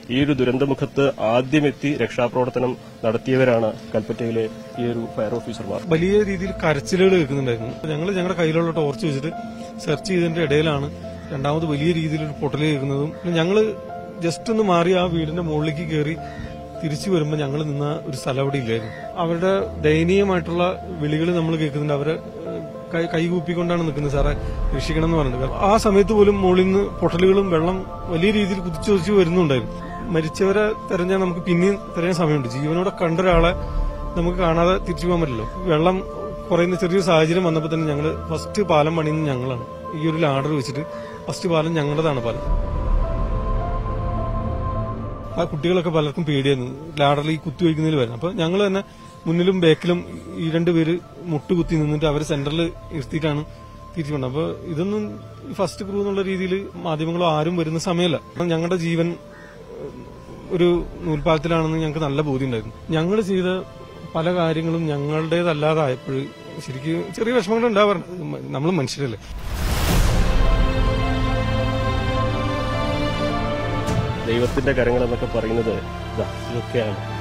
ഈ ഒരു ദുരന്തമുഖത്ത് ആദ്യമെത്തി രക്ഷാപ്രവർത്തനം നടത്തിയവരാണ് കൽപ്പറ്റയിലെ ഈ ഒരു ഫയർ ഓഫീസർമാർ വലിയ രീതിയിൽ കരച്ചിലുകൾ കേൾക്കുന്നുണ്ടായിരുന്നു ഞങ്ങൾ ഞങ്ങളുടെ കയ്യിലുള്ള ടോർച്ച് വെച്ചിട്ട് സെർച്ച് ചെയ്തതിന്റെ ഇടയിലാണ് രണ്ടാമത് വലിയ രീതിയിൽ ഒരു പൊട്ടൽ കേൾക്കുന്നതും പിന്നെ ഞങ്ങള് ജസ്റ്റ് ഒന്ന് മാറി ആ വീടിന്റെ മുകളിലേക്ക് കയറി തിരിച്ചു വരുമ്പോൾ ഞങ്ങൾ നിന്ന ഒരു സ്ഥലം അവിടെ ഇല്ലായിരുന്നു അവരുടെ ദയനീയമായിട്ടുള്ള വിളികൾ നമ്മൾ കേൾക്കുന്നുണ്ട് അവരെ ഏഹ്, കൈ- കൈകൂപ്പിക്കൊണ്ടാണ് നിൽക്കുന്നത് സാറേ രക്ഷിക്കണം എന്ന് പറഞ്ഞിട്ട് ആ സമയത്ത് പോലും മുകളിൽ നിന്ന് പൊട്ടലുകളും വെള്ളം വലിയ രീതിയിൽ കുതിച്ചു വരുന്നുണ്ടായിരുന്നു മരിച്ചവരെ തെരഞ്ഞാൽ നമുക്ക് പിന്നെയും തെരയാൻ സമയമുണ്ട് ജീവനോടെ കണ്ട ഒരാളെ നമുക്ക് കാണാതെ തിരിച്ചു പോകാൻ പറ്റില്ല വെള്ളം കുറയുന്ന ചെറിയൊരു സാഹചര്യം വന്നപ്പോൾ തന്നെ ഞങ്ങൾ ഫസ്റ്റ് പാലം പണിയുന്നത് ഞങ്ങളാണ് ഈ ഒരു ലാഡർ വെച്ചിട്ട് ഫസ്റ്റ് പാലം ഞങ്ങളുടേതാണ് പാലം ആ കുട്ടികളൊക്കെ പലർക്കും പേടിയായിരുന്നു ലാഡറിൽ ഈ കുത്തി വയ്ക്കുന്നതിൽ വരണം അപ്പൊ ഞങ്ങൾ തന്നെ മുന്നിലും ബാക്കിലും ഈ രണ്ടുപേര് മുട്ടുകുത്തി നിന്നിട്ട് അവരെ സെന്ററിൽ ഇരുത്തിയിട്ടാണ് തിരിച്ചു കൊണ്ടത് അപ്പൊ ഇതൊന്നും ഫസ്റ്റ് ക്രൂ എന്നുള്ള രീതിയിൽ മാധ്യമങ്ങളോ ആരും വരുന്ന സമയമല്ല കാരണം ഞങ്ങളുടെ ജീവൻ ഒരു നൂൽപ്പാലത്തിലാണെന്ന് ഞങ്ങൾക്ക് നല്ല ബോധ്യം ഉണ്ടായിരുന്നു ഞങ്ങൾ ചെയ്ത പല കാര്യങ്ങളും ഞങ്ങളുടേതല്ലാതായപ്പോൾ ശരിക്കും ചെറിയ വിഷമങ്ങൾ ഉണ്ടാവാറുണ്ട് നമ്മൾ മനുഷ്യരല്ലേ ദൈവത്തിന്റെ കരങ്ങൾ എന്നൊക്കെ പറയുന്നത് ഇതാ ഇതൊക്കെയാണ്